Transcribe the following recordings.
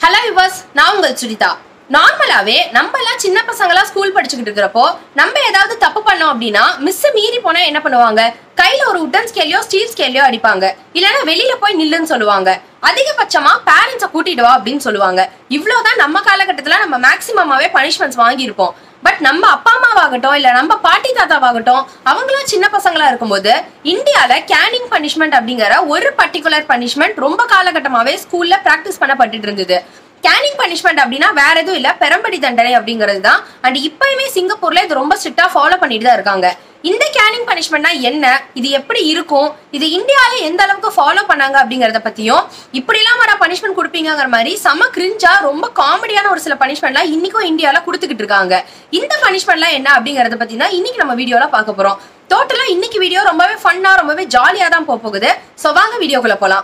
hello yours நான் உங்கள் சுரிதா நார்மலாவே நம்ம எல்லாம் சின்ன பசங்களா ஸ்கூல் படிச்சுக்கிட்டு இருக்கிறப்போ நம்ம ஏதாவது தப்பு பண்ணோம் அப்படின்னா மிஸ் மீறி போனா என்ன பண்ணுவாங்க கையில ஒரு உட்டன் ஸ்கேலையோ ஸ்டீல் ஸ்கேலையோ அடிப்பாங்க இல்லைன்னா வெளியில போய் நில்லுன்னு சொல்லுவாங்க அதிகபட்சமா பேரண்ட்ஸை கூட்டிட்டு வா அப்படின்னு சொல்லுவாங்க இவ்வளவுதான் நம்ம காலகட்டத்துல நம்ம மேக்சிமமாவே பனிஷ்மெண்ட்ஸ் வாங்கியிருப்போம் பட் நம்ம அப்பா அம்மாவாகட்டும் இல்ல நம்ம பாட்டி தாத்தாவாகட்டும் அவங்களாம் சின்ன பசங்களா இருக்கும்போது இந்தியால கேனிங் பனிஷ்மெண்ட் அப்படிங்கிற ஒரு பர்டிகுலர் பனிஷ்மெண்ட் ரொம்ப காலகட்டமாவே ஸ்கூல்ல பிராக்டிஸ் பண்ணப்பட்டுட்டு இருந்தது கேனிங் பனிஷ்மெண்ட் அப்படின்னா வேற எதுவும் இல்ல பெரம்படி தண்டனை அப்படிங்கிறது தான் அண்ட் இப்பயுமே சிங்கப்பூர்ல இது ரொம்ப ஸ்ட்ரிக்டா ஃபாலோ பண்ணிட்டு தான் இருக்காங்க இந்த கேனிங் பனிஷ்மெண்ட்னா என்ன இது எப்படி இருக்கும் இது இந்தியால எந்த அளவுக்கு ஃபாலோ பண்ணாங்க அப்படிங்கறத பத்தியும் இப்படிலாம் வர பனிஷ்மெண்ட் கொடுப்பீங்கிற மாதிரி செம கிரிஞ்சா ரொம்ப காமெடியான ஒரு சில பனிஷ்மெண்ட்லாம் இன்னைக்கும் இந்தியால கொடுத்துக்கிட்டு இருக்காங்க இந்த பனிஷ்மெண்ட்லாம் என்ன அப்படிங்கறத பத்தி தான் இன்னைக்கு நம்ம வீடியோல பார்க்க போறோம் டோட்டலா இன்னைக்கு வீடியோ ரொம்பவே ஃபன்னா ரொம்பவே ஜாலியா தான் போக போகுது சோ வாங்க வீடியோக்குள்ள போலாம்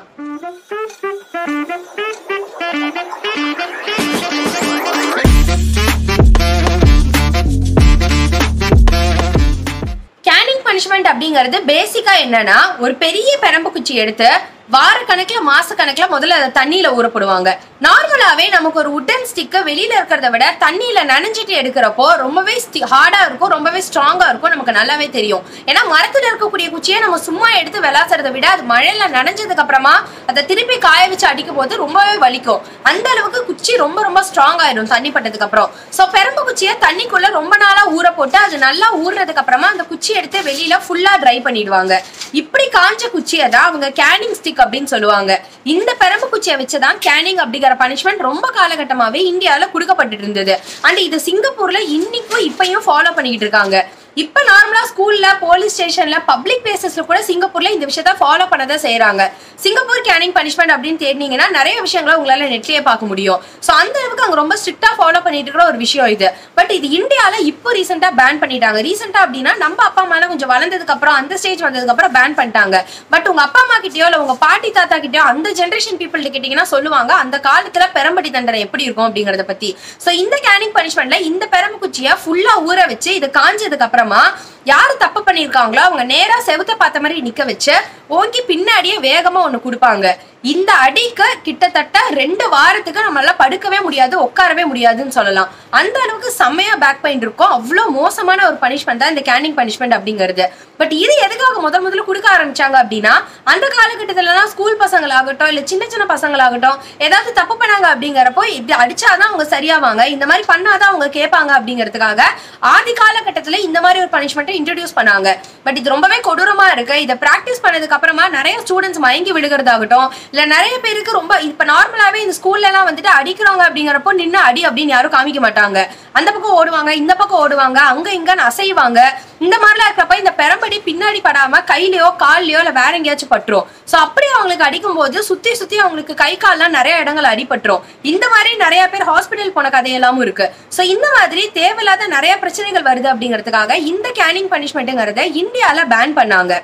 கேனிங் பனிஷ்மெண்ட் அப்படிங்கிறது பேசிக்கா என்னன்னா ஒரு பெரிய பெரம்பு குச்சி எடுத்து வார கணக்குல மாச கணக்குல முதல்ல அதை தண்ணியில ஊற போடுவாங்க நார்மலாவே நமக்கு ஒரு உட்டன் ஸ்டிக்க வெளியில இருக்கிறத விட தண்ணியில நனைஞ்சிட்டு எடுக்கிறப்போ ரொம்பவே ஹார்டா இருக்கும் ரொம்பவே ஸ்ட்ராங்கா இருக்கும் நமக்கு நல்லாவே தெரியும் ஏன்னா மரத்துல இருக்கக்கூடிய குச்சியை நம்ம சும்மா எடுத்து விளாசுறத விட அது மழையில நனைஞ்சதுக்கு அப்புறமா அதை திருப்பி காய வச்சு அடிக்கும் போது ரொம்பவே வலிக்கும் அந்த அளவுக்கு குச்சி ரொம்ப ரொம்ப ஸ்ட்ராங் ஆயிடும் தண்ணி பட்டதுக்கு அப்புறம் சோ பெரம்பு குச்சியை தண்ணிக்குள்ள ரொம்ப நாளா ஊற போட்டு அது நல்லா ஊறுனதுக்கு அப்புறமா அந்த குச்சி எடுத்து வெளியில ஃபுல்லா ட்ரை பண்ணிடுவாங்க இப்படி காஞ்ச குச்சியை தான் அவங்க கேனிங் ஸ்டிக் அப்படின்னு சொல்லுவாங்க இந்த பெரம்பு குச்சியை வச்சுதான் கேனிங் அப்படிங்கிற பனிஷ்மெண்ட் ரொம்ப காலகட்டமாவே இந்தியால கொடுக்கப்பட்டு இருந்தது அண்ட் இது சிங்கப்பூர்ல இன்னைக்கும் இப்பயும் ஃபாலோ பண்ணிக்கிட்டு இருக்காங்க இப்ப நார்மலா ஸ்கூல்ல போலீஸ் ஸ்டேஷன்ல பப்ளிக் பிளேசஸ்ல கூட சிங்கப்பூர்ல இந்த விஷயத்த ஃபாலோ பண்ணதான் செய்யறாங்க சிங்கப்பூர் கேனிங் பனிஷ்மெண்ட் அப்படின்னு தேடினீங்கன்னா நிறைய விஷயங்களை உங்களால நெட்லயே பார்க்க முடியும் சோ அந்த அளவுக்கு அங்க ரொம்ப ஸ்ட்ரிக்டா ஃபாலோ பண்ணிட்டு இருக்கிற ஒரு விஷயம் இது பட் இது இந்தியால இப்போ ரீசெண்டா பேன் பண்ணிட்டாங்க ரீசெண்டா அப்படின்னா நம்ம அப்பா அம்மா கொஞ்சம் வளர்ந்ததுக்கு அப்புறம் அந்த ஸ்டேஜ் வந்ததுக்கு அப்புறம் பேன் பண்ணிட்டாங்க பட் உங்க அப்பா அம்மா கிட்டயோ இல்ல உங்க பாட்டி தாத்தா கிட்டயோ அந்த ஜென்ரேஷன் பீப்புள் கேட்டீங்கன்னா சொல்லுவாங்க அந்த காலத்துல பெரம்படி தண்டனை எப்படி இருக்கும் அப்படிங்கறத பத்தி சோ இந்த கேனிங் பனிஷ்மெண்ட்ல இந்த பெரம்பு குச்சியை ஃபுல்லா ஊற வச்சு இது காஞ்சதுக்கு அப்புறமா யாரு தப்பு பண்ணிருக்காங்களோ அவங்க நேரா செவுத்த பார்த்த மாதிரி நிக்க வச்சு ஓங்கி பின்னாடியே வேகமா ஒண்ணு கொடுப்பாங்க இந்த அடிக்கு கிட்டத்தட்ட ரெண்டு வாரத்துக்கு நம்மளால படுக்கவே முடியாது உட்காரவே முடியாதுன்னு சொல்லலாம் அந்த அளவுக்கு செம்மையா பேக் பெயின் இருக்கும் அவ்வளோ மோசமான ஒரு பனிஷ்மெண்ட் தான் இந்த கேனிங் பனிஷ்மெண்ட் அப்படிங்கிறது பட் இது எதுக்காக முதல் முதல்ல கொடுக்க ஆரம்பிச்சாங்க அப்படின்னா அந்த காலகட்டத்துலலாம் ஸ்கூல் பசங்களாகட்டும் இல்ல சின்ன சின்ன பசங்களாகட்டும் ஏதாவது தப்பு பண்ணாங்க அப்படிங்கிறப்போ இப்படி அடிச்சாதான் அவங்க சரியாவாங்க இந்த மாதிரி பண்ணாதான் அவங்க கேட்பாங்க அப்படிங்கிறதுக்காக ஆதி காலகட்டத்துல இந்த மாதிரி ஒரு பனிஷ்மெண்ட்டை இன்ட்ரடியூஸ் பண்ணாங்க பட் இது ரொம்பவே கொடூரமா இருக்கு இதை பிராக்டிஸ் பண்ணதுக்கு அப்புறமா நிறைய ஸ்டூடெண்ட்ஸ் மயங்கி விழுகிறதாகட்டும் இல்ல நிறைய பேருக்கு ரொம்ப இப்ப நார்மலாவே இந்த ஸ்கூல்ல எல்லாம் வந்துட்டு அடிக்கிறவங்க அப்படிங்கிறப்போ நின்று அடி அப்படின்னு யாரும் காமிக்க மாட்டாங்க அந்த பக்கம் ஓடுவாங்க இந்த பக்கம் ஓடுவாங்க அங்க இங்கன்னு அசைவாங்க இந்த மாதிரிலாம் இருக்கிறப்ப இந்த பெரம்படி பின்னாடி படாம கையிலயோ கால்லயோ இல்ல வேற எங்கேயாச்சும் பட்டுரும் சோ அப்படி அவங்களுக்கு அடிக்கும் போது சுத்தி சுத்தி அவங்களுக்கு கை கால்லாம் நிறைய இடங்கள் அடிபட்டுரும் இந்த மாதிரி நிறைய பேர் ஹாஸ்பிட்டல் போன கதையெல்லாமும் இருக்கு சோ இந்த மாதிரி தேவையில்லாத நிறைய பிரச்சனைகள் வருது அப்படிங்கிறதுக்காக இந்த கேனிங் பனிஷ்மெண்ட்டுங்கிறத இந்தியால பேன் பண்ணாங்க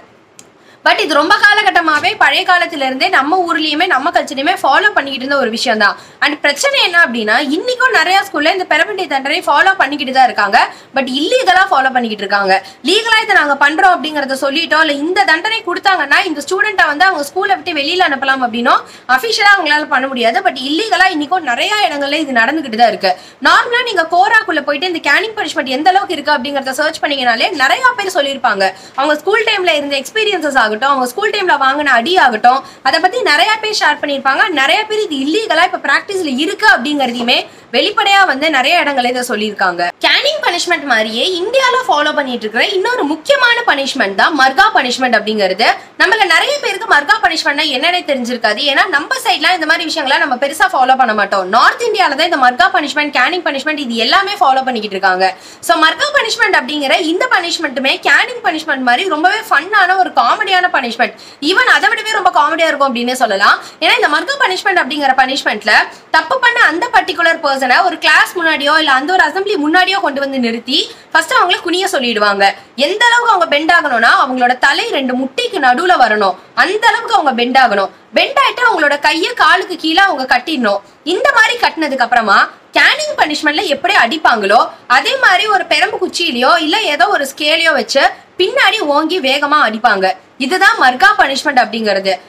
பட் இது ரொம்ப காலகட்டமாவே பழைய காலத்துல இருந்தே நம்ம ஊர்லயுமே நம்ம கல்ச்சரையுமே ஃபாலோ பண்ணிக்கிட்டு இருந்த ஒரு விஷயம் தான் அண்ட் பிரச்சனை என்ன அப்படின்னா இன்னைக்கும் நிறைய ஸ்கூல்ல இந்த பெரம்பட்டி தண்டனை ஃபாலோ பண்ணிக்கிட்டு தான் இருக்காங்க பட் இல்லீகலா ஃபாலோ பண்ணிக்கிட்டு இருக்காங்க லீகலா இதை நாங்க பண்றோம் அப்படிங்கறத சொல்லிட்டோம் இல்ல இந்த தண்டனை கொடுத்தாங்கன்னா இந்த ஸ்டூடெண்ட்டை வந்து அவங்க ஸ்கூலை விட்டு வெளியில அனுப்பலாம் அப்படின்னும் அபிஷியலா அவங்களால பண்ண முடியாது பட் இல்லீகலா இன்னைக்கும் நிறைய இடங்கள்ல இது நடந்துகிட்டு தான் இருக்கு நார்மலா நீங்க கோராக்குள்ள போயிட்டு இந்த கேனிங் பனிஷ்மெண்ட் எந்த அளவுக்கு இருக்கு அப்படிங்கறத சர்ச் பண்ணீங்கனாலே நிறைய பேர் சொல்லியிருப்பாங்க அவங்க ஸ்கூல் டைம்ல இருந்த எக்ஸ்பீரியன்சஸ் ஆகட்டும் அவங்க ஸ்கூல் டைம்ல வாங்கின அடி ஆகட்டும் அதை பத்தி நிறைய பேர் ஷேர் பண்ணியிருப்பாங்க நிறைய பேர் இது இல்லீகலா இப்ப பிராக்டிஸ்ல இருக்கு அப்படிங்கறதையுமே வெளிப்படையா வந்து நிறைய இடங்கள்ல இதை சொல்லியிருக்காங்க கேனிங் பனிஷ்மெண்ட் மாதிரியே இந்தியால ஃபாலோ பண்ணிட்டு இருக்கிற இன்னொரு முக்கியமான பனிஷ்மெண்ட் தான் மர்கா பனிஷ்மெண்ட் அப்படிங்கிறது நம்மள நிறைய பேருக்கு மர்கா பனிஷ்மெண்ட்னா என்னன்னே தெரிஞ்சிருக்காது ஏன்னா நம்ம சைட்லாம் இந்த மாதிரி விஷயங்களை நம்ம பெருசா ஃபாலோ பண்ண மாட்டோம் நார்த் இந்தியால தான் இந்த மர்கா பனிஷ்மெண்ட் கேனிங் பனிஷ்மெண்ட் இது எல்லாமே ஃபாலோ பண்ணிக்கிட்டு இருக்காங்க சோ மர்கா பனிஷ்மெண்ட் அப்படிங்கிற இந்த பனிஷ்மெண்ட்டுமே கேனிங் பனிஷ்மெண்ட் மாதிரி ரொம்பவே ஃபன்னான ஒரு காமெடியான பனிஷ்மெண்ட் ஈவன் அதை விடவே ரொம்ப காமெடியா இருக்கும் அப்படின்னு சொல்லலாம் ஏன்னா இந்த மர்கா பனிஷ்மெண்ட் அப்படிங்கிற பனிஷ்மெண்ட்ல தப்பு பண்ண அந்த பர்டிகுலர் பர்சனை ஒரு கிளாஸ் முன்னாடியோ இல்ல அந்த ஒரு அசம்பிளி முன்னாடியோ கொண்டு வந்து நிறுத்தி ஃபர்ஸ்ட் அவங்கள குனிய சொல்லிடுவாங்க எந்த அளவுக்கு அவங்க பெண்ட் ஆகணும்னா அவங்களோட தலை ரெண்டு முட்டிக்கு நடுவுல வரணும் அந்த அளவுக்கு அவங்க பெண்ட் ஆகணும் பெண்ட் ஆயிட்டு அவங்களோட கையை காலுக்கு கீழே அவங்க கட்டிடணும் இந்த மாதிரி கட்டினதுக்கு அப்புறமா கேனிங் பனிஷ்மெண்ட்ல எப்படி அடிப்பாங்களோ அதே மாதிரி ஒரு பெரம்பு குச்சியிலயோ இல்ல ஏதோ ஒரு ஸ்கேலையோ வச்சு பின்னாடி ஓங்கி வேகமா அடிப்பாங்க இதுதான் மர்கா பனிஷ்மெண்ட் அப்படிங்கிறது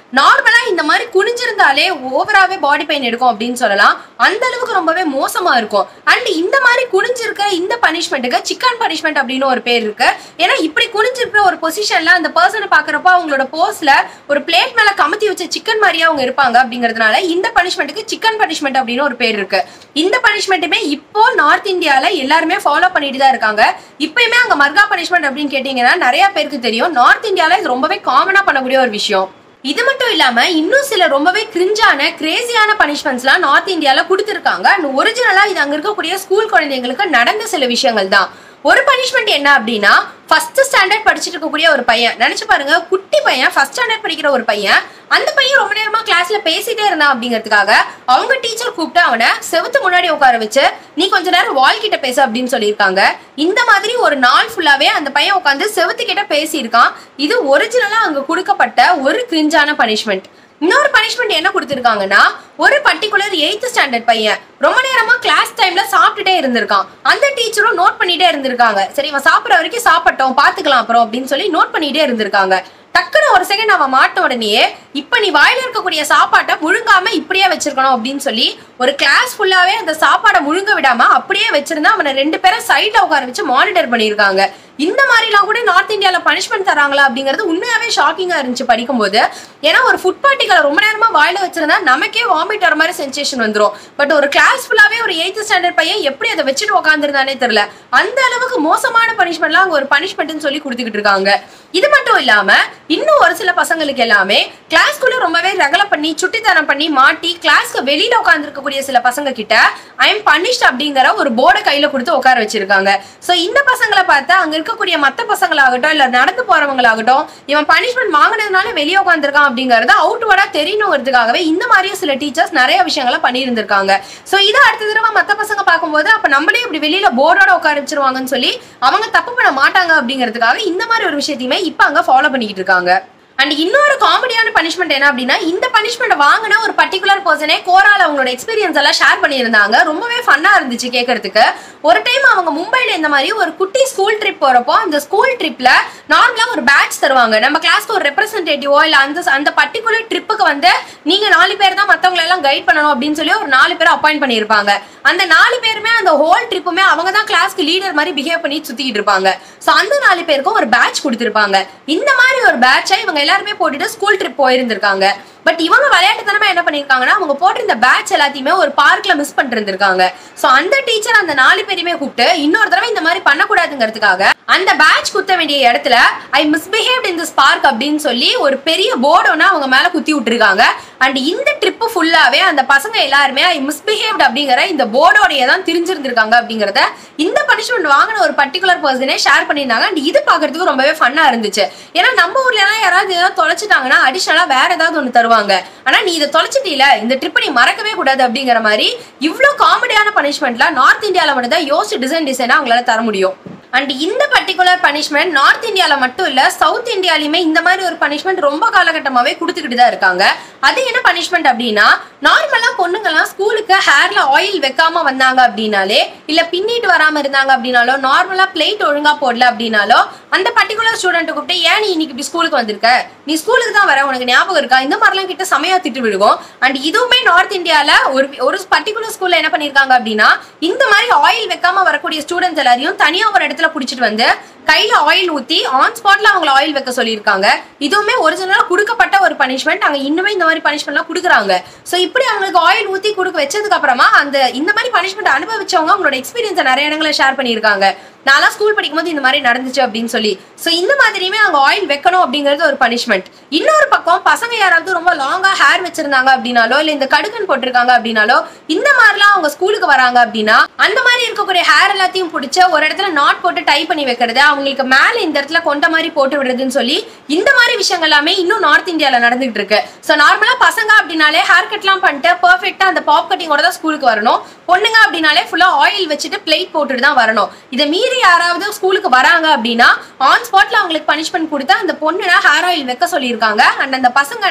நார்மலா இந்த மாதிரி குனிஞ்சிருந்தாலே ஓவராவே பாடி பெயின் எடுக்கும் அப்படின்னு சொல்லலாம் அந்த அளவுக்கு ரொம்பவே மோசமா இருக்கும் அண்ட் இந்த மாதிரி குனிஞ்சிருக்க இந்த பனிஷ்மெண்ட்டுக்கு சிக்கன் பனிஷ்மெண்ட் அப்படின்னு ஒரு பேர் இருக்கு ஏன்னா இப்படி குனிஞ்சிருக்கிற ஒரு பொசிஷன்ல அந்த பர்சனை பாக்குறப்ப அவங்களோட போஸ்ல ஒரு பிளேட் மேல கமுத்தி வச்ச சிக்கன் மாதிரியே அவங்க இருப்பாங்க அப்படிங்கறதுனால இந்த பனிஷ்மெண்ட்டுக்கு சிக்கன் பனிஷ்மெண்ட் அப்படின்னு ஒரு பேர் இருக்கு இந்த பனிஷ்மெண்ட்டுமே இப்போ நார்த் இந்தியால எல்லாருமே ஃபாலோ பண்ணிட்டு தான் இருக்காங்க இப்பயுமே அங்க மர்கா பனிஷ்மெண்ட் அப்படின்னு கேட்டீங்கன்னா நிறைய பேருக்கு தெரியும் நார்த் இந்தியால இது ரொம்பவே காமனா பண்ணக்கூடிய ஒரு விஷயம் இது மட்டும் இல்லாம இன்னும் சில ரொம்பவே கிரிஞ்சான கிரேசியான பனிஷ்மெண்ட்ஸ்லாம் நார்த் இந்தியால கொடுத்துருக்காங்க அண்ட் ஒரிஜினலா இது அங்க இருக்கக்கூடிய ஸ்கூல் குழந்தைங்களுக்கு நடந்த சில விஷயங்கள் தான் ஒரு பனிஷ்மெண்ட் என்ன அப்படின்னா ஃபர்ஸ்ட் ஸ்டாண்டர்ட் படிச்சுட்டு இருக்கக்கூடிய ஒரு பையன் நினைச்சு பாருங்க குட்டி பையன் ஃபர்ஸ்ட் ஸ்டாண்டர்ட் படிக்கிற ஒரு பையன் அந்த பையன் ரொம்ப நேரமா கிளாஸ்ல பேசிட்டே இருந்தான் அப்படிங்கிறதுக்காக அவங்க டீச்சர் கூப்பிட்டு அவனை செவுத்து முன்னாடி உட்கார வச்சு நீ கொஞ்ச நேரம் வால் கிட்ட பேசு அப்படின்னு சொல்லியிருக்காங்க இந்த மாதிரி ஒரு நாள் ஃபுல்லாவே அந்த பையன் உட்காந்து செவுத்து கிட்ட பேசியிருக்கான் இது ஒரிஜினலா அங்க கொடுக்கப்பட்ட ஒரு கிரிஞ்சான பனிஷ்மெண்ட் இன்னொரு பனிஷ்மெண்ட் என்ன கொடுத்துருக்காங்கன்னா ஒரு பர்டிகுலர் எயித்து ஸ்டாண்டர்ட் பையன் ரொம்ப நேரமா கிளாஸ் டைம்ல சாப்பிட்டுட்டே இருந்திருக்கான் அந்த டீச்சரும் நோட் பண்ணிட்டே இருந்திருக்காங்க சரி இவன் சாப்பிட்ற வரைக்கும் சாப்பிட்டோம் பாத்துக்கலாம் அப்புறம் அப்படின்னு சொல்லி நோட் பண்ணிட்டே இருந்திருக்காங்க டக்குன்னு ஒரு செகண்ட் அவன் மாட்ட உடனேயே இப்ப நீ வாயில இருக்கக்கூடிய சாப்பாட்டை முழுங்காம இப்படியே வச்சிருக்கணும் அப்படின்னு சொல்லி ஒரு கிளாஸ் ஃபுல்லாவே அந்த சாப்பாடை முழுங்க விடாம அப்படியே வச்சிருந்தா அவனை ரெண்டு பேரும் சைட்ல உட்கார வச்சு மானிட்டர் பண்ணியிருக்காங்க இந்த மாதிரிலாம் கூட நார்த் இந்தியால பனிஷ்மெண்ட் தராங்களா அப்படிங்கிறது உண்மையாவே ஷாக்கிங்கா இருந்துச்சு படிக்கும்போது ஏன்னா ஒரு ஃபுட் பார்ட்டிகளை ரொம்ப நேரமா வாயில வச்சிருந்தா நமக்கே வாமிட் வர மாதிரி சென்சேஷன் வந்துரும் பட் ஒரு கிளாஸ் ஃபுல்லாவே ஒரு எயித்து ஸ்டாண்டர்ட் பையன் எப்படி அதை வச்சுட்டு உட்காந்துருந்தானே தெரியல அந்த அளவுக்கு மோசமான பனிஷ்மெண்ட்லாம் அங்க ஒரு பனிஷ்மெண்ட்னு சொல்லி கொடுத்துக்கிட்டு இருக்காங்க இது மட்டும் இல்லாம இன்னும் ஒரு சில பசங்களுக்கு எல்லாமே கிளாஸ்க்குள்ள ரொம்பவே ரகலை பண்ணி சுட்டித்தனம் பண்ணி மாட்டி கிளாஸ்க்கு வெளியில உட்கார்ந்து இருக்கக்கூடிய சில பசங்க கிட்ட ஐ எம் பனிஷ்ட் அப்படிங்கிற ஒரு போர்டை கையில கொடுத்து உட்கார வச்சிருக்காங்க சோ இந்த பசங்களை பார்த்தா அங்க இருக்கக்கூடிய மத்த பசங்களாகட்டும் இல்ல நடந்து போறவங்களாகட்டும் இவன் பனிஷ்மெண்ட் வாங்கினதுனால வெளியே உட்காந்துருக்கான் அப்படிங்கறது அவுட்வர்டா தெரியணுங்கிறதுக்காகவே இந்த மாதிரியும் சில டீச்சர்ஸ் நிறைய விஷயங்களை பண்ணியிருந்திருக்காங்க சோ இதை அடுத்த தடவை மத்த பசங்க பார்க்கும்போது அப்ப நம்மளே இப்படி வெளியில போர்டோட உட்கார வச்சிருவாங்கன்னு சொல்லி அவங்க தப்பு பண்ண மாட்டாங்க அப்படிங்கிறதுக்காக இந்த மாதிரி ஒரு விஷயத்தையுமே இப்ப அங்க ஃபாலோ பண்ணிக்கிட்டு இருக்காங்க அண்ட் இன்னொரு காமெடியான பனிஷ்மெண்ட் என்ன அப்படின்னா இந்த பனிஷ்மெண்ட் வாங்கின ஒரு பர்டிகுலர் பர்சனே கோரால அவங்களோட எக்ஸ்பீரியன்ஸ் எல்லாம் ஷேர் பண்ணியிருந்தாங்க ரொம்பவே ஃபன்னா இருந்துச்சு கேட்கறதுக்கு ஒரு டைம் அவங்க மும்பைல இந்த மாதிரி ஒரு குட்டி ஸ்கூல் ட்ரிப் போறப்போ அந்த ஸ்கூல் ட்ரிப்ல நார்மலா ஒரு பேட்ச் தருவாங்க நம்ம கிளாஸ்க்கு ஒரு ரெப்ரஸன்டேட்டிவோ இல்ல அந்த அந்த பர்டிகுலர் ட்ரிப்புக்கு வந்து நீங்க நாலு பேர் தான் மத்தவங்களை எல்லாம் கைட் பண்ணணும் அப்படின்னு சொல்லி ஒரு நாலு பேர் அப்பாயிண்ட் பண்ணியிருப்பாங்க அந்த நாலு பேருமே அந்த ஹோல் ட்ரிப்புமே அவங்க தான் கிளாஸ்க்கு லீடர் மாதிரி பிஹேவ் பண்ணி சுத்திக்கிட்டு இருப்பாங்க சோ அந்த நாலு பேருக்கும் ஒரு பேட்ச் கொடுத்திருப்பாங்க இந்த மாதிரி ஒரு பேட்சை இவங்க எல்லாருமே போட்டுட்டு ஸ்கூல் ட்ரிப் போயிருந்திருக்காங்க பட் இவங்க விளையாட்டுத்தனமா என்ன பண்ணிருக்காங்கன்னா அவங்க போட்டிருந்த பேட்ச் எல்லாத்தையுமே ஒரு பார்க்ல மிஸ் பண்ணிட்டு இருந்திருக்காங்க சோ அந்த டீச்சர் அந்த நாலு பேரையுமே கூப்பிட்டு இன்னொரு தடவை இந்த மாதிரி பண்ணக்கூடாதுங்கிறதுக்காக அந்த பேட்ச் குத்த வேண்டிய இடத்துல ஐ மிஸ்பிஹேவ்ட் இன் திஸ் பார்க் அப்படின்னு சொல்லி ஒரு பெரிய போர்டு ஒன்று அவங்க மேல குத்தி விட்டுருக்காங்க அண்ட் இந்த ட்ரிப்பு ஃபுல்லாவே அந்த பசங்க எல்லாருமே ஐ மிஸ்பிஹேவ்ட் அப்படிங்கிற இந்த போர்டோடைய தான் தெரிஞ்சிருந்திருக்காங்க அப்படிங்கறத இந்த பனிஷ்மெண்ட் வாங்கின ஒரு பர்டிகுலர் பர்சனே ஷேர் பண்ணியிருந்தாங்க அண்ட் இது பாக்குறதுக்கு ரொம்பவே ஃபன்னா இருந்துச்சு ஏன்னா நம்ம ஊர்ல எல்லாம் யாராவது ஏதாவது தொலைச்சிட்டாங்கன்னா அடிஷனலா வேற ஏதாவது ஒன்று தருவாங்க ஆனா நீ இதை தொலைச்சிட்டீல இந்த ட்ரிப்பை நீ மறக்கவே கூடாது அப்படிங்கிற மாதிரி இவ்வளோ காமெடியான பனிஷ்மெண்ட்லாம் நார்த் இந்தியாவில் மட்டும் தான் யோசிச்சு டிசைன் டிசைனா அவங்களால தர முடியும் அண்ட் இந்த பர்டிகுலர் பனிஷ்மெண்ட் நார்த் இந்தியால மட்டும் இல்ல சவுத் இந்தியாலையுமே இந்த மாதிரி ஒரு பனிஷ்மெண்ட் ரொம்ப காலகட்டமாவே கொடுத்துக்கிட்டு தான் இருக்காங்க அது என்ன பனிஷ்மெண்ட் அப்படின்னா நார்மலா பொண்ணுங்கெல்லாம் ஸ்கூலுக்கு ஹேர்ல ஆயில் வைக்காம வந்தாங்க அப்படின்னாலே இல்ல பின்னிட்டு வராம இருந்தாங்க அப்படின்னாலோ நார்மலா பிளேட் ஒழுங்கா போடல அப்படின்னாலோ அந்த பர்டிகுலர் ஸ்டூடெண்ட் கூப்பிட்டு ஏன் நீ இன்னைக்கு இப்படி ஸ்கூலுக்கு வந்திருக்க நீ ஸ்கூலுக்கு தான் வர உனக்கு ஞாபகம் இருக்கா இந்த மாதிரிலாம் கிட்ட செமையா திட்டு விடுவோம் அண்ட் இதுவுமே நார்த் இந்தியால ஒரு ஒரு பர்டிகுலர் ஸ்கூல்ல என்ன பண்ணிருக்காங்க அப்படின்னா இந்த மாதிரி ஆயில் வைக்காம வரக்கூடிய ஸ்டூடெண்ட்ஸ் எல்லாரையும் தனியா ஒரு இடத்துல புடிச்சிட்டு வந்து கையில ஆயில் ஊத்தி ஆன் ஸ்பாட்ல அவங்கள ஆயில் வைக்க சொல்லியிருக்காங்க இதுவுமே ஒரிஜினலா கொடுக்கப்பட்ட ஒரு பனிஷ்மெண்ட் அங்க இன்னுமே இந்த மாதிரி பனிஷ்மெண்ட்லாம் கொடுக்குறாங்க சோ இப்படி அவங்களுக்கு ஆயில் ஊத்தி கொடுக்க வச்சதுக்கு அப்புறமா அந்த இந்த மாதிரி பனிஷ்மெண்ட் அனுபவிச்சவங்க அவங்களோட எக்ஸ்பீரியன்ஸை நிறைய இடங்களை ஷேர் பண்ணியிருக்காங்க நான்லாம் ஸ்கூல் படிக்கும்போது இந்த மாதிரி நடந்துச்சு அப்படின்னு சொல்லி சோ இந்த மாதிரியுமே அவங்க ஆயில் வைக்கணும் அப்படிங்கிறது ஒரு பனிஷ்மெண்ட் இன்னொரு பக்கம் பசங்க யாராவது ரொம்ப லாங்கா ஹேர் வச்சிருந்தாங்க அப்படின்னாலோ இல்ல இந்த கடுக்கன் போட்டிருக்காங்க அப்படின்னாலோ இந்த மாதிரிலாம் அவங்க ஸ்கூலுக்கு வராங்க அப்படின்னா அந்த மாதிரி இருக்கக்கூடிய ஹேர் எல்லாத்தையும் பிடிச்ச ஒரு இடத்துல நாட் போட்டு டை பண்ணி வைக்கிறது அவங்களுக்கு மேல இந்த இடத்துல கொண்ட மாதிரி போட்டு விடுறதுன்னு சொல்லி இந்த மாதிரி விஷயங்கள் எல்லாமே இன்னும் நார்த் இந்தியால நடந்துகிட்டு இருக்கு சோ நார்மலா பசங்க அப்படின்னாலே ஹேர் கட்லாம் பண்ணிட்டு பர்ஃபெக்டா அந்த பாப் கட்டிங்கோட தான் ஸ்கூலுக்கு வரணும் பொண்ணுங்க அப்படின்னாலே ஃபுல்லா ஆயில் வச்சுட்டு பிளேட் போட்டுட்டு தான் வரணும் இதை மீறி யாராவது ஸ்கூலுக்கு வராங்க அப்படின்னா ஆன் ஸ்பாட்ல அவங்களுக்கு பனிஷ்மெண்ட் கொடுத்து அந்த பொண்ணுனா ஹேர் ஆயில் வைக்க சொல்லியிருக்காங்க அண்ட் அந்த பசங்கன்னா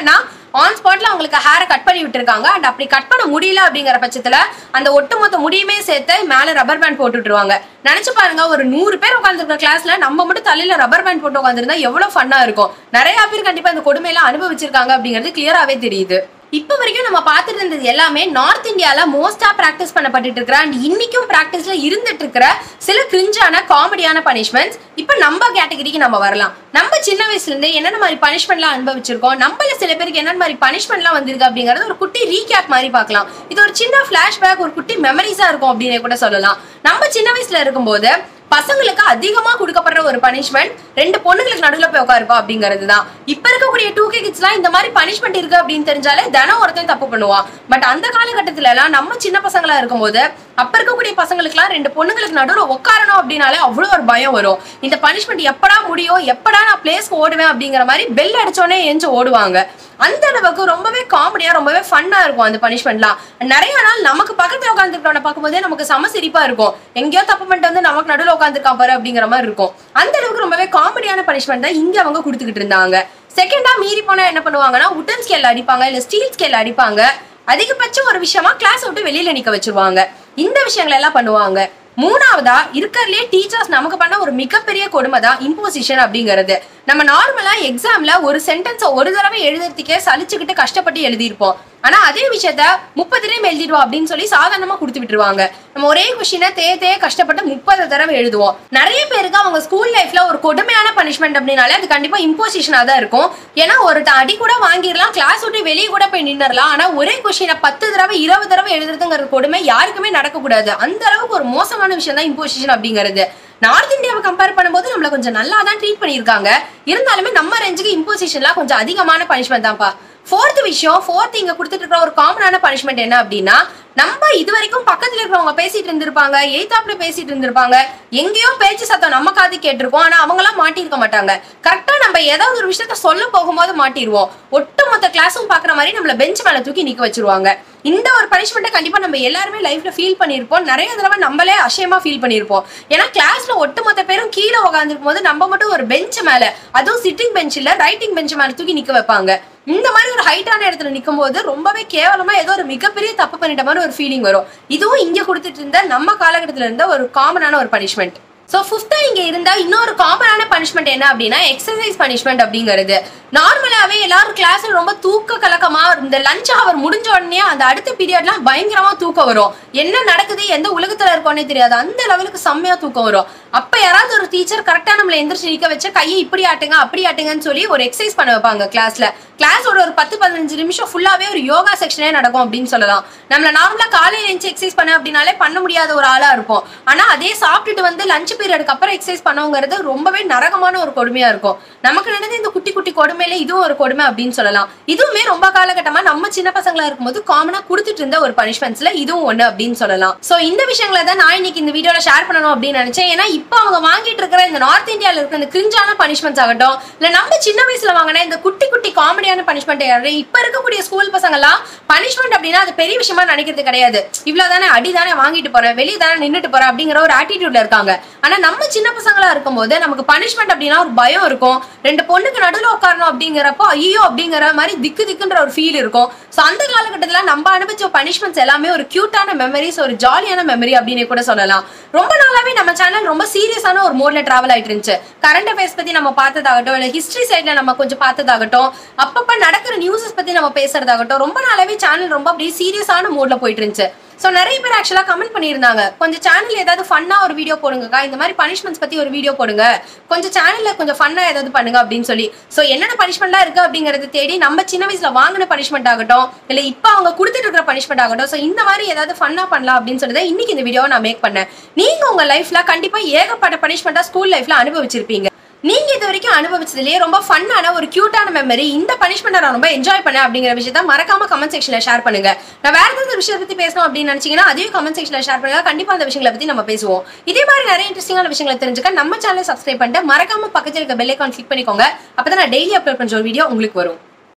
ஆன் ஸ்பாட்ல அவங்களுக்கு ஹேரை கட் பண்ணி விட்டுருக்காங்க அண்ட் அப்படி கட் பண்ண முடியல அப்படிங்கிற பட்சத்துல அந்த ஒட்டுமொத்த முடியுமே சேர்த்து மேல ரப்பர் பேண்ட் போட்டு விட்டுருவாங்க நினைச்சு பாருங்க ஒரு நூறு பேர் உட்காந்துருக்க கிளாஸ்ல நம்ம மட்டும் தலையில ரப்பர் பேண்ட் போட்டு உட்காந்துருந்தா எவ்வளவு ஃபன்னா இருக்கும் நிறைய பேர் கண்டிப்பா இந்த கொடுமையெல்லாம் அனுபவிச்சிருக்காங்க அப்படிங்கிறது கிளியராவே தெரியுது இப்போ வரைக்கும் நம்ம பார்த்துட்டு இருந்தது எல்லாமே நார்த் இந்தியால மோஸ்டா பிராக்டிஸ் பண்ணப்பட்டு இருக்கிற அண்ட் இன்னைக்கும் பிராக்டிஸ்ல இருந்துட்டு இருக்கிற சில கிரிஞ்சான காமெடியான பனிஷ்மெண்ட்ஸ் இப்போ நம்ம கேட்டகரிக்கு நம்ம வரலாம் நம்ம சின்ன வயசுல இருந்து என்னென்ன மாதிரி பனிஷ்மெண்ட்லாம் அனுபவிச்சிருக்கோம் நம்மள சில பேருக்கு என்னென்ன மாதிரி பனிஷ்மெண்ட்லாம் வந்திருக்கு அப்படிங்கறது ஒரு குட்டி ரீகேப் மாதிரி பார்க்கலாம் இது ஒரு சின்ன ஃபிளாஷ்பேக் ஒரு குட்டி மெமரிஸா இருக்கும் அப்படின்னு கூட சொல்லலாம் நம்ம சின்ன வயசுல இருக்கும்போது பசங்களுக்கு அதிகமா கொடுக்கப்படுற ஒரு பனிஷ்மெண்ட் ரெண்டு பொண்ணுங்களுக்கு நடுவுல போய் உட்காருப்பா அப்படிங்கிறது தான் இப்ப இருக்கக்கூடிய டூ கே கிட்ஸ்லாம் இந்த மாதிரி பனிஷ்மெண்ட் இருக்கு அப்படின்னு தெரிஞ்சாலே தினம் ஒருத்தன் தப்பு பண்ணுவான் பட் அந்த காலகட்டத்துல எல்லாம் நம்ம சின்ன பசங்களா இருக்கும்போது அப்ப இருக்கக்கூடிய பசங்களுக்குலாம் ரெண்டு பொண்ணுங்களுக்கு நடுவுல உட்காரணும் அப்படின்னாலே அவ்வளவு ஒரு பயம் வரும் இந்த பனிஷ்மெண்ட் எப்படா முடியும் எப்படா நான் பிளேஸ்க்கு ஓடுவேன் அப்படிங்கிற மாதிரி பெல் அடிச்சோடனே எஞ்சி ஓடுவாங்க அந்த அளவுக்கு ரொம்பவே காமெடியா ரொம்பவே ஃபன்னா இருக்கும் அந்த பனிஷ்மெண்ட்லாம் நிறைய நாள் நமக்கு பக்கத்துல உட்காந்துருக்கவனை பார்க்கும்போதே நமக்கு செம சிரிப்பா இருக்கும் எங்கேயோ தப்பு பண்ணிட்டு வந்து நமக்கு நடுவில் உட்காந்துருக்கான் பாரு அப்படிங்கிற மாதிரி இருக்கும் அந்த அளவுக்கு ரொம்பவே காமெடியான பனிஷ்மெண்ட் தான் இங்க அவங்க கொடுத்துக்கிட்டு இருந்தாங்க செகண்டா மீறி போனா என்ன பண்ணுவாங்கன்னா உட்டன் ஸ்கேல் அடிப்பாங்க இல்ல ஸ்டீல் ஸ்கேல் அடிப்பாங்க அதிகபட்சம் ஒரு விஷயமா கிளாஸ் விட்டு வெளியில நிக்க வச்சிருவாங்க இந்த விஷயங்கள் எல்லாம் பண்ணுவாங்க மூணாவதா இருக்கறதுலயே டீச்சர்ஸ் நமக்கு பண்ண ஒரு மிகப்பெரிய கொடுமை தான் இம்போசிஷன் அப்படிங்கிறது நம்ம நார்மலா எக்ஸாம்ல ஒரு சென்டென்ஸை ஒரு தடவை எழுதுறதுக்கே சலிச்சுக்கிட்டு கஷ்டப்பட்டு எழுதியிருப்போம் ஆனா அதே விஷயத்த முப்பது டைம் எழுதிடுவோம் அப்படின்னு சொல்லி சாதாரணமா கொடுத்து விட்டுருவாங்க நம்ம ஒரே கொஸ்டினை தே தே கஷ்டப்பட்டு முப்பது தடவை எழுதுவோம் நிறைய பேருக்கு அவங்க ஸ்கூல் லைஃப்ல ஒரு கொடுமையான பனிஷ்மெண்ட் அப்படின்னாலே அது கண்டிப்பா இம்போசிஷனா தான் இருக்கும் ஏன்னா ஒரு அடி கூட வாங்கிடலாம் கிளாஸ் விட்டு வெளியே கூட போய் நின்னுறலாம் ஆனா ஒரே கொஸ்டினை பத்து தடவை இருபது தடவை எழுதுறதுங்கிற கொடுமை யாருக்குமே நடக்கக்கூடாது அந்த அளவுக்கு ஒரு மோசமான விஷயம் தான் இம்போசிஷன் அப்படிங்கிறது நார்த் இந்தியாவை கம்பேர் பண்ணும்போது நம்மள கொஞ்சம் நல்லா தான் ட்ரீட் பண்ணியிருக்காங்க இருந்தாலுமே நம்ம ரேஞ்சுக்கு இம்போசிஷன்லாம் கொஞ்சம் அதிகமான பனிஷ்மெண்ட் தான்ப்பா ஃபோர்த் விஷயம் ஃபோர்த் இங்க கொடுத்துட்டு இருக்கிற ஒரு காமனான பனிஷ்மெண்ட் என்ன அப்படின்னா நம்ம இது வரைக்கும் பக்கத்துல இருக்கிறவங்க பேசிட்டு இருந்திருப்பாங்க எய்தாப்ல பேசிட்டு இருந்திருப்பாங்க எங்கேயோ பேச்சு சத்தம் நம்ம காது கேட்டிருப்போம் ஆனா அவங்க எல்லாம் மாட்டிருக்க மாட்டாங்க கரெக்டா நம்ம ஏதாவது ஒரு விஷயத்த சொல்ல போகும்போது மாட்டிடுவோம் ஒட்டுமொத்த கிளாஸும் பாக்குற மாதிரி நம்மள பெஞ்ச் மேல தூக்கி நிக்க வச்சிருவாங்க இந்த ஒரு பனிஷ்மெண்ட்டை கண்டிப்பா நம்ம எல்லாருமே லைஃப்ல ஃபீல் பண்ணியிருப்போம் நிறைய தடவை நம்மளே அஷயமா ஃபீல் பண்ணியிருப்போம் ஏன்னா கிளாஸ்ல ஒட்டுமொத்த பேரும் கீழே உட்காந்துருக்கும் போது நம்ம மட்டும் ஒரு பெஞ்ச் மேல அதுவும் சிட்டிங் பெஞ்ச் இல்ல ரைட்டிங் பெஞ்ச் மேல தூக்கி நிக்க வைப்பாங்க இந்த மாதிரி ஒரு ஹைட்டான இடத்துல நிற்கும் போது ரொம்பவே கேவலமா ஏதோ ஒரு மிகப்பெரிய தப்பு பண்ணிட்ட மாதிரி ஒரு ஃபீலிங் வரும் இதுவும் இங்க கொடுத்துட்டு இருந்த நம்ம காலகட்டத்துல இருந்த ஒரு காமனான ஒரு பனிஷ்மெண்ட் ஸோ ஃபிஃப்த்தா இங்க இருந்தா இன்னொரு காமனான பனிஷ்மெண்ட் என்ன அப்படின்னா எக்ஸசைஸ் பனிஷ்மெண்ட் அப்படிங்கிறது நார்மலாவே எல்லாரும் கிளாஸ்ல ரொம்ப தூக்க கலக்கமா இந்த லஞ்ச் ஹவர் முடிஞ்ச உடனே அந்த அடுத்த பீரியட்லாம் பயங்கரமா தூக்கம் வரும் என்ன நடக்குது எந்த உலகத்துல இருக்கோனே தெரியாது அந்த லெவலுக்கு செம்மையா தூக்கம் வரும் அப்ப யாராவது ஒரு டீச்சர் கரெக்டா நம்மள எந்திரிச்சு நிக்க வச்சு கையை இப்படி ஆட்டுங்க அப்படி ஆட்டுங்கன்னு சொல்லி ஒரு எக்ஸசைஸ் பண்ண வைப்பாங்க கிளாஸ்ல கிளாஸோட ஒரு பத்து பதினஞ்சு நிமிஷம் ஃபுல்லாவே ஒரு யோகா செக்ஷனே நடக்கும் அப்படின்னு சொல்லலாம் நம்மள நார்மலா காலையில எழுந்து எக்ஸசைஸ் பண்ண அப்படின்னாலே பண்ண முடியாத ஒரு ஆளா இருப்போம் ஆனா அதே சாப்பிட்டுட்டு வந்து லஞ்ச் பீரியடுக்கு அப்புறம் எக்ஸசைஸ் பண்ணவங்கிறது ரொம்பவே நரகமான ஒரு கொடுமையா இருக்கும் நமக்கு நடந்த இந்த குட்டி குட்டி கொடுமையில இதுவும் ஒரு கொடுமை அப்படின்னு சொல்லலாம் இதுவுமே ரொம்ப காலகட்டமா நம்ம சின்ன பசங்களா இருக்கும்போது காமனா கொடுத்துட்டு இருந்த ஒரு பனிஷ்மெண்ட்ஸ்ல இதுவும் ஒண்ணு அப்படின்னு சொல்லலாம் சோ இந்த விஷயங்களை தான் நான் இன்னைக்கு இந்த வீடியோல ஷேர் பண்ணணும் அப்படின்னு நினைச்சேன் ஏன்னா இப்போ அவங்க வாங்கிட்டு இருக்கிற இந்த நார்த் இந்தியால இருக்கிற இந்த கிரிஞ்சான பனிஷ்மெண்ட்ஸ் ஆகட்டும் இல்ல நம்ம சின்ன வயசுல வாங்கின இந்த குட்டி குட்டி காமெடியான பனிஷ்மெண்ட் இப்ப இருக்கக்கூடிய ஸ்கூல் பசங்க எல்லாம் பனிஷ்மெண்ட் அப்படின்னா அது பெரிய விஷயமா நினைக்கிறது கிடையாது இவ்வளவுதானே அடி தானே வாங்கிட்டு போறேன் வெளியே தானே நின்னுட்டு போறேன் அப்படிங்கிற ஒரு ஆட்டிடியூட்ல இருக்காங்க ஆனா நம்ம சின்ன பசங்களா இருக்கும்போது நமக்கு பனிஷ்மெண்ட் அப்படின்னா ஒரு பயம் இருக்கும் ரெண்டு பொண்ணுக்கு நடுவில் உட்காரணும் அப்படிங்கிறப்போ ஐயோ அப்படிங்கிற மாதிரி திக்கு திக்குன்ற ஒரு ஃபீல் இருக்கும் ஸோ அந்த காலகட்டத்தில் நம்ம அனுபவிச்ச பனிஷ்மெண்ட்ஸ் எல்லாமே ஒரு கியூட்டான மெமரிஸ் ஒரு ஜாலியான மெமரி அப்படின்னு கூட சொல்லலாம் ரொம்ப நாளாவே நம்ம சேனல் ரொம்ப சீரியஸான ஒரு மோட்ல டிராவல் ஆயிட்டு இருந்துச்சு கரண்ட் அஃபேர்ஸ் பத்தி நம்ம பார்த்ததாகட்டும் இல்ல ஹிஸ்டரி சைட்ல நம்ம கொஞ்சம் பார்த்ததாகட்டும் அப்பப்ப நடக்கிற நியூஸஸ் பத்தி நம்ம பேசுறதாகட்டும் ரொம்ப நாளாவே சேனல் ரொம்ப அப்படியே சீரியஸான மோட்ல போயிட்டு இருந்துச்சு ஸோ நிறைய பேர் ஆக்சுவலாக கமெண்ட் பண்ணியிருந்தாங்க கொஞ்சம் சேனல் ஏதாவது ஃபன்னாக ஒரு வீடியோ போடுங்கக்கா இந்த மாதிரி பனிஷ்மெண்ட்ஸ் பற்றி ஒரு வீடியோ போடுங்க கொஞ்சம் சேனலில் கொஞ்சம் ஃபன்னாக ஏதாவது பண்ணுங்க அப்படின்னு சொல்லி ஸோ என்னென்ன பனிஷ்மெண்ட்லாம் இருக்குது அப்படிங்கிறத தேடி நம்ம சின்ன வயசில் வாங்கின பனிஷ்மெண்ட் ஆகட்டும் இல்லை இப்போ அவங்க கொடுத்துட்டு இருக்கிற பனிஷ்மெண்ட் ஆகட்டும் ஸோ இந்த மாதிரி ஏதாவது ஃபன்னாக பண்ணலாம் அப்படின்னு சொல்லி தான் இன்னைக்கு இந்த வீடியோவை நான் மேக் பண்ணேன் நீங்கள் உங்கள் லைஃப்பில் கண்டிப்பாக ஏகப்பட்ட பனிஷ்மெண்ட்டாக ஸ்கூல் லைஃப்பில் அனுபவிச்சிருப்பீங்க நீங்க இது வரைக்கும் அனுபவிச்சதுலயே ரொம்ப ஃபன்னான ஒரு கியூட்டான மெமரி இந்த பனிஷ்மெண்ட் நான் ரொம்ப என்ஜாய் பண்ணேன் அப்படிங்கிற விஷயத்த மறக்காம கமெண்ட் செக்ஷன்ல ஷேர் பண்ணுங்க நான் வேற ஏதாவது ஒரு விஷயத்தை பத்தி பேசணும் அப்படின்னு நினைச்சீங்கன்னா அதையும் கமெண்ட் செக்ஷன்ல ஷேர் பண்ணுங்க கண்டிப்பா அந்த விஷயங்களை பத்தி நம்ம பேசுவோம் இதே மாதிரி நிறைய இன்ட்ரெஸ்டிங்கான விஷயங்களை தெரிஞ்சுக்க நம்ம சேனலை சப்ஸ்கிரைப் பண்ணிட்டு மறக்காம பக்கத்தில் இருக்க பெல் ஐக்கான் கிளிக் பண்ணிக்கோங்க அப்பதான் நான் டெய்லி அப்லோட் பண்ற ஒரு வீடியோ உங்களுக்கு வரும்